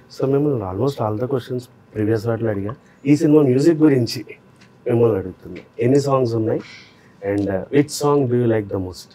So మిమ్మల్ని almost all the questions previous వాటిలో అడిగా ఈ సినిమా మ్యూజిక్ గురించి మిమ్మల్ని అడుగుతుంది ఎన్ని సాంగ్స్ ఉన్నాయి and which song do you like the most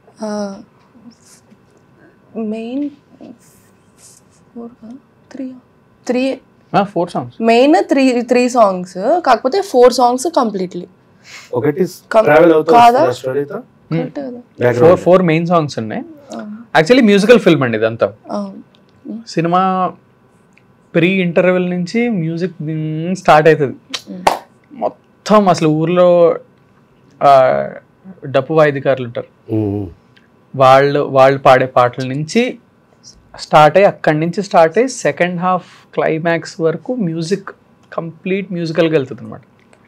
main four three three four songs main three three songs కాకపోతే ఫోర్ సాంగ్స్ కంప్లీట్లీ ఒకటి కం- ట్రావెల్ కాదా? అవుతుంది స్టోరీతో కరెక్ట్ కదా ఫోర్ ఫోర్ మెయిన్ సాంగ్స్ ఉన్నాయి యాక్చువల్లీ మ్యూజికల్ ఫిల్మ్ అండి ఇదంతా అవును. సినిమా ప్రీ ఇంటర్వెల్ నుంచి మ్యూజిక్ స్టార్ట్ అవుతుంది మొత్తం అసలు ఊర్లో ఆ, డప్పు వాయిద్యకారులు ఉంటారు వాళ్ళు వాళ్ళు పాడే పాటల నుంచి స్టార్ట్ అయ్యి అక్కడి నుంచి స్టార్ట్ అయ్యి సెకండ్ హాఫ్ క్లైమాక్స్ వరకు మ్యూజిక్ కంప్లీట్ మ్యూజికల్గా వెళ్తుంది అనమాట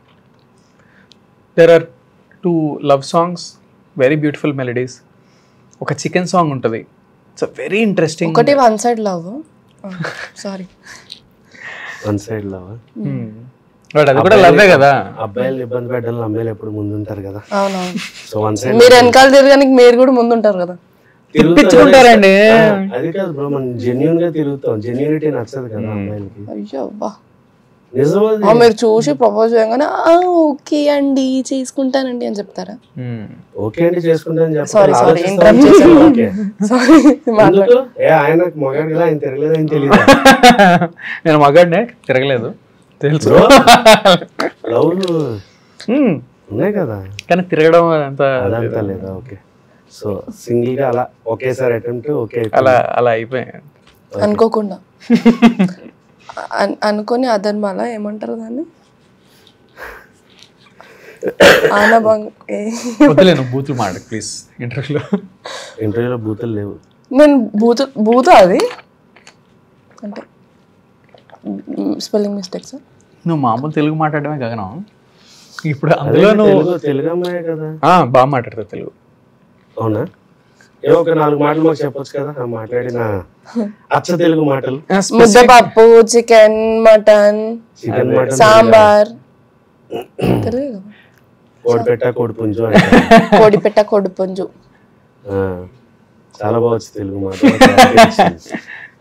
there are two love songs very beautiful melodies ఒక చికెన్ సాంగ్ ఉంటుంది ఇట్స్ అ వెరీ ఇంట్రెస్టింగ్ ఒకటి one side love sorry one side లో బట్ అది కూడా లవ్వే కదా అబ్బాయిలు ఇబ్బంది పెట్టాలని అమ్మాయిలు ఎప్పుడు ముందు ఉంటారు కదా అవునవును సో వన్ సైడ్ మీరు వెనకాల తిరగడానికి మీరు కూడా ముందు ఉంటారు కదా తిప్పించుకుంటారండి అది కాదు బ్రో మనం జెన్యున్ గా తిరుగుతాం జెన్యూనిటీ నచ్చదు కదా అమ్మాయిలకి అయ్యో అబ్బా నిజం అది ఆ, మీరు చూసి ప్రపోజ్ చేయగానే "ఆ, ఓకే అండి చేసుకుంటానండి అని చెప్తారా Hmm. ఓకే అంటే చేసుకుంటాను చెప్పాలి సారీ సారీ ఆలోచిస్తాం. ఇంటరప్ట్ చేశాను ఓకే సారీ ఎందుకు ఏ ఆయన మగాడు కదా ఆయన తిరగలేదు ఆయన తెలియదు నేను మగాడినే తిరగలేదు తెలుసు లవ్ Hmm. ఉన్నాయి కదా కానీ తిరగడం అంత అదంతా లేదా ఓకే సో సింగిల్ గా అలా ఒకేసారి అటెంప్ట్ ఓకే అలా అలా అయిపోయాయి అనుకోకుండా అన్- అనుకొని అదనమాల ఏమంటారు దాన్ని ఆనభంగ ఏ- వద్దులే నువ్వు బూతులు మాడకు ప్లీజ్ ఇంటర్వ్యూలో ఇంటర్వ్యూలో బూతులు లేవు నేను బూతు బూత అది అంటే స్పెల్లింగ్ మిస్టేక్స్ నువ్వు మామూలు తెలుగు మాట్లాడమే గగనం ఇప్పుడు అదే అందులో నువ్వు తెలుగు తెలుగు అమ్మాయి కదా ఆ, బాగా మాట్లాడతావు తెలుగు అవునా ఏ ఒక నాలుగు మాటలు మాకు చెప్పొచ్చు కదా ఆ మాట్లాడిన అచ్చ తెలుగు మాటలు ముద్దపప్పు chicken mutton chicken mutton sambar తెలియదు కోడిపెట్ట కోడి పుంజు అంటే కోడిపెట్ట కోడి పుంజు ఆ, చాలా బాగా వచ్చు తెలుగు మాట